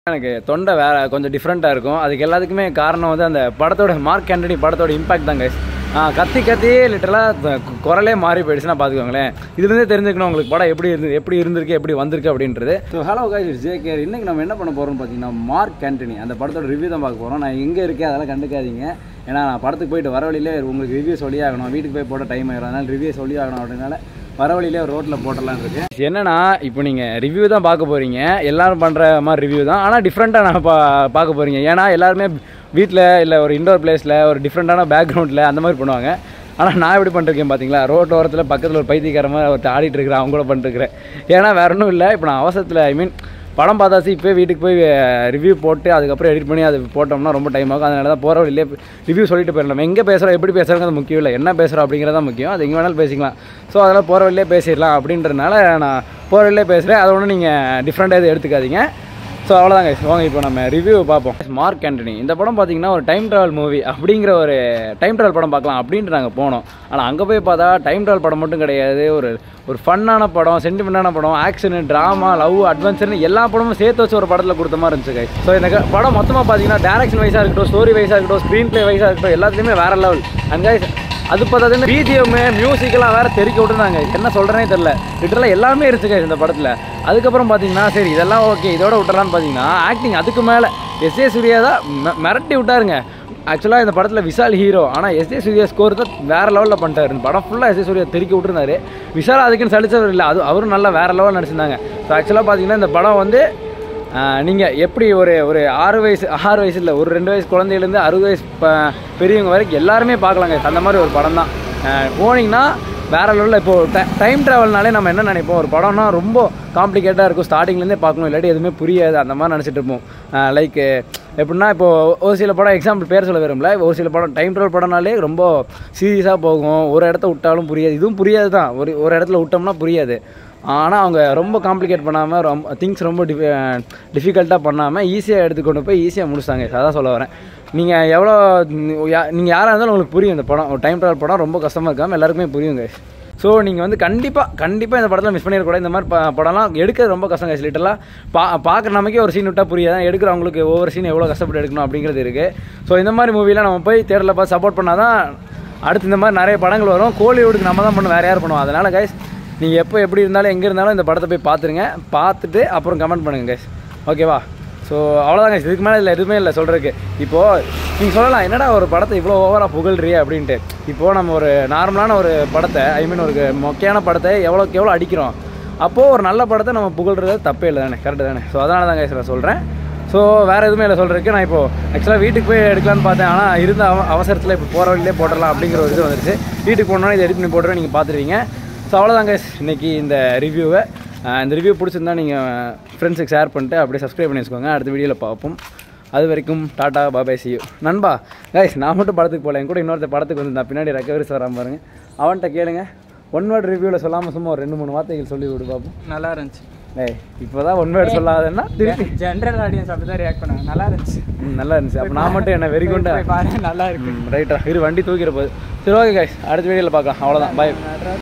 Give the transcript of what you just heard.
எனக்கு தொண்டை வேற கொஞ்சம் டிஃப்ரெண்ட்டாக இருக்கும் அதுக்கு எல்லாத்துக்குமே காரணம் வந்து அந்த படத்தோட மார்க் ஆண்டனி படத்தோட இம்பாக்ட் தான் கைஸ் கத்தி கத்தி லிட்டரலாக குரலே மாறி போயிடுச்சுன்னா பார்த்துக்கோங்களேன் இதுலேருந்தே தெரிஞ்சுக்கணும் உங்களுக்கு படம் எப்படி இருந்து எப்படி இருந்திருக்கு எப்படி வந்திருக்கு அப்படின்றது so hello guys J care இன்னைக்கு நம்ம என்ன பண்ண போகிறோம்னு பார்த்தீங்கன்னா மார்க் ஆண்டனி அந்த படத்தோட ரிவ்யூ தான் பார்க்க போகிறோம் நான் எங்கே இருக்கேன் அதெல்லாம் கண்டுக்காதீங்க ஏன்னா நான் படத்துக்கு போயிட்டு வர வழியிலே உங்களுக்கு ரிவ்யூ சொல்லி ஆகணும் வீட்டுக்கு போய் போட டைம் ஆகிடும் அதனால ரிவ்யூ சொல்லி ஆகணும் அப்படின்னால வர வழியிலே ரோட்டில் போட்டலாம் இருக்கு என்னன்னா இப்போ நீங்கள் ரிவ்யூ தான் பார்க்க போகிறீங்க எல்லாரும் பண்ணுற மாதிரி ரிவ்யூ தான் ஆனால் டிஃப்ரெண்ட்டாக நான் பா பார்க்க போகிறீங்க ஏன்னா எல்லாருமே வீட்டில் இல்லை ஒரு இண்டோர் பிளேஸில் ஒரு டிஃப்ரெண்ட்டான பேக்ரவுண்டில் அந்த மாதிரி பண்ணுவாங்க ஆனால் நான் எப்படி பண்ணிருக்கேன் பார்த்தீங்களா ரோட் ஓரத்தில் பக்கத்தில் ஒரு பைத்தியக்கார மாதிரி ஒருத்தர் ஆடிட்டு இருக்கிறேன் அவங்க கூட பண்ணிருக்கிறேன் ஏன்னா வேற ஒன்றும் இல்லை இப்போ நான் அவசரத்தில் ஐ மீன் படம் பார்த்தாச்சு இப்போ வீட்டுக்கு போய் ரிவ்யூ போட்டு அதுக்கப்புறம் எடிட் பண்ணி அது போட்டோம்னா ரொம்ப டைம் ஆகும் அதனால தான் போகிற வழியிலே ரிவ்யூ சொல்லிட்டு போயிடலாம் எங்கே பேசுகிறோம் எப்படி பேசுகிறோம் அது முக்கியம் இல்லை என்ன பேசுகிறோம் அப்படிங்கிறது தான் முக்கியம் அது எங்கே வேணாலும் பேசிக்கலாம் ஸோ அதெல்லாம் போகிற வழியிலே பேசிடலாம் அப்படின்றதுனால நான் போகிற வழியிலே பேசுகிறேன் அதை ஒன்றும் நீங்கள் டிஃப்ரெண்ட்டாக எதுவும் எடுத்துக்காதீங்க ஸோ அவ்வளோதாங்க வாங்க இப்போ நம்ம ரிவ்யூ பார்ப்போம் மார்க் ஆண்டனி இந்த படம் பார்த்தீங்கன்னா ஒரு டைம் ட்ராவல் மூவி அப்படிங்கிற ஒரு டைம் ட்ராவல் படம் பார்க்கலாம் அப்படின்ட்டு நாங்கள் போனோம் ஆனால் அங்கே போய் பார்த்தா டைம் ட்ராவல் படம் மட்டும் கிடையாது ஒரு ஒரு ஃபன்னான படம் சென்டிமெண்டான படம் ஆக்ஷனு ட்ராமா லவ் அட்வென்ச்சர்னு எல்லா படமும் சேர்த்து வச்சு ஒரு படத்தில் கொடுத்த மாதிரி இருந்துச்சு guys. ஸோ இந்த க- படம் மொத்தமாக பார்த்தீங்கன்னா டேரக்ஷன் வைஸாக இருக்கட்டும் ஸ்டோரி வைஸாக இருக்கட்டும் ஸ்க்ரீன் ப்ளே வைஸாக இருக்கட்டும் எல்லாத்துலேயுமே வேறு லெவல் அண்ட் guys அது பார்த்ததுன்னு பிஜிஎம் மியூசிக்கெல்லாம் வேற தெறிக்க விட்டுருந்தாங்க என்ன சொல்கிறேனே தெரில லிட்டரலாக எல்லாமே இருந்துச்சு இந்த படத்தில் அதுக்கப்புறம் பார்த்தீங்கன்னா சரி இதெல்லாம் ஓகே இதோட விட்டுறலான்னு பார்த்தீங்கன்னா ஆக்டிங் அதுக்கு மேலே எஸ் ஏ சூர்யா தான் ம- மிரட்டி விட்டாருங்க ஆக்சுவலாக இந்த படத்தில் விஷால் ஹீரோ ஆனால் எஸ் ஏ சூர்யா ஸ்கோர் தான் வேறு லெவலில் பண்ணிட்டாரு இந்த படம் ஃபுல்லாக எஸ் ஏ சூர்யா தெறிக்க விட்டுருந்தாரு விஷால் அதுக்குன்னு சலிச்சவர் இல்லை அது அவரும் நல்லா வேறு லெவல் நடிச்சிருந்தாங்க ஸோ ஆக்சுவலாக பார்த்தீங்கன்னா இந்த படம் வந்து நீங்கள் எப்படி ஒரு ஒரு ஆறு வயசு ஆறு வயசு இல்லை ஒரு ரெண்டு வயசு குழந்தையிலேருந்து அறுபது வயசு ப- பெரியவங்க வரைக்கும் எல்லாருமே பார்க்கலாங்க அந்த மாதிரி ஒரு படம் தான் போனீங்கன்னா வேற லெவலில் இப்போ டைம் ட்ராவல்னாலே நம்ம என்ன நினைப்போம் ஒரு படம்னா ரொம்ப காம்ப்ளிகேட்டாக இருக்கும் ஸ்டார்டிங்லேருந்தே பார்க்கணும் இல்லாட்டி எதுவுமே புரியாது அந்த மாதிரி நினச்சிட்டு இருப்போம் லைக் எப்படின்னா இப்போ ஒரு சில படம் எக்ஸாம்பிள் பேர் சொல்ல விரும்பல ஒரு சில படம் டைம் ட்ராவல் படம்னாலே ரொம்ப சீரியஸாக போகும் ஒரு இடத்த விட்டாலும் புரியாது இதுவும் புரியாது தான் ஒரு ஒரு இடத்துல விட்டோம்னா புரியாது ஆனால் அவங்க ரொம்ப காம்ப்ளிகேட் பண்ணாமல் ரொம்ப திங்ஸ் ரொம்ப டிஃபி டிஃபிகல்ட்டாக பண்ணாமல் ஈஸியாக எடுத்துக்கொண்டு போய் ஈஸியாக முடிச்சிட்டாங்க அதான் சொல்ல வரேன் நீங்கள் எவ்வளோ நீங்கள் யாராக இருந்தாலும் உங்களுக்கு புரியும் இந்த படம் ஒரு டைம் ட்ராவல் படம் ரொம்ப கஷ்டமாக இருக்காமல் எல்லாருக்குமே புரியுங்க ஸோ நீங்கள் வந்து கண்டிப்பாக கண்டிப்பாக இந்த படத்தில் மிஸ் பண்ணிடக்கூடாது இந்த மாதிரி ப- படம்லாம் எடுக்கிறது ரொம்ப கஷ்டம் கைஸ் லிட்டலாக பா பார்க்குற நமக்கே ஒரு சீன் விட்டால் புரியாது எடுக்கிறவங்களுக்கு ஒவ்வொரு சீன் எவ்வளோ கஷ்டப்பட்டு எடுக்கணும் அப்படிங்கிறது இருக்குது ஸோ இந்த மாதிரி மூவிலாம் நம்ம போய் தேட்டரில் பார்த்து சப்போர்ட் பண்ணால் தான் அடுத்து இந்த மாதிரி நிறைய படங்கள் வரும் கோலிவுட்டுக்கு நம்ம தான் பண்ணுவோம் வேறு யார் பண்ணுவோம் அதனால் கைஸ் நீங்கள் எப்போ எப்படி இருந்தாலும் எங்கே இருந்தாலும் இந்த படத்தை போய் பார்த்துருங்க பார்த்துட்டு அப்புறம் கமெண்ட் பண்ணுங்க கைஸ் ஓகேவா ஸோ அவ்வளோதான் guys. இதுக்கு மேலே இல்லை எதுவுமே இல்லை சொல்கிறதுக்கு இப்போது நீங்கள் சொல்லலாம் என்னடா ஒரு படத்தை இவ்வளோ ஓவராக புகழ்றியே அப்படின்ட்டு இப்போது நம்ம ஒரு நார்மலான ஒரு படத்தை ஐ மீன் ஒரு மொக்கையான படத்தை எவ்வளோக்கு எவ்வளோ அடிக்கிறோம் அப்போது ஒரு நல்ல படத்தை நம்ம புகழ்றது தப்பே இல்லை தானே கரெக்டு தானே ஸோ அதனால தான் guys நான் சொல்கிறேன் ஸோ வேறு எதுவுமே இல்லை சொல்கிறதுக்கு நான் இப்போது ஆக்சுவலாக வீட்டுக்கு போய் எடுக்கலான்னு பார்த்தேன் ஆனால் இருந்த அவ அவசரத்தில் இப்போ போகிற வழியிலே போட்டுடலாம் அப்படிங்கிற ஒரு இது வந்துருச்சு வீட்டுக்கு போனோன்னே இதை எடிட் பண்ணி போட்டுருவேன் நீங்கள் பார்த்துருவீங்க ஸோ அவ்வளோதாங்க இன்னைக்கு இந்த ரிவ்யூவை இந்த ரிவ்யூ பிடிச்சிருந்தா நீங்கள் ஃப்ரெண்ட்ஸுக்கு ஷேர் பண்ணிட்டு அப்படியே சப்ஸ்கிரைப் பண்ணி வச்சுக்கோங்க அடுத்த வீடியோவில் பார்ப்போம் அது வரைக்கும் டாட்டா பாபாய் சியூ நண்பா கைஸ் நான் மட்டும் படத்துக்கு போகல என் கூட இன்னொருத்த படத்துக்கு வந்து நான் பின்னாடி ரெக்கவரிஸ் வராம பாருங்க அவன்கிட்ட கேளுங்க ஒன் வேர்ட் ரிவ்யூவில் சொல்லாமல் சும்மா ஒரு ரெண்டு மூணு வார்த்தைகள் சொல்லி விடு பார்ப்போம் நல்லா இருந்துச்சு டேய் இப்போ தான் ஒன் வேர்ட் சொல்லாதன்னா திருப்பி ஜென்ரல் ஆடியன்ஸ் அப்படிதான் ரியாக்ட் பண்ணாங்க நல்லா இருந்துச்சு ம், நல்லா இருந்துச்சு அப்போ நான் மட்டும் என்ன வெரி குண்டா போய் பாரு நல்லா இருக்கு ரைட்டா இரு வண்டி தூக்கிற போது சரி ஓகே கைஸ் அடுத்த வீடியோவில் பார்க்கலாம் அவ்வளோதான் பாய்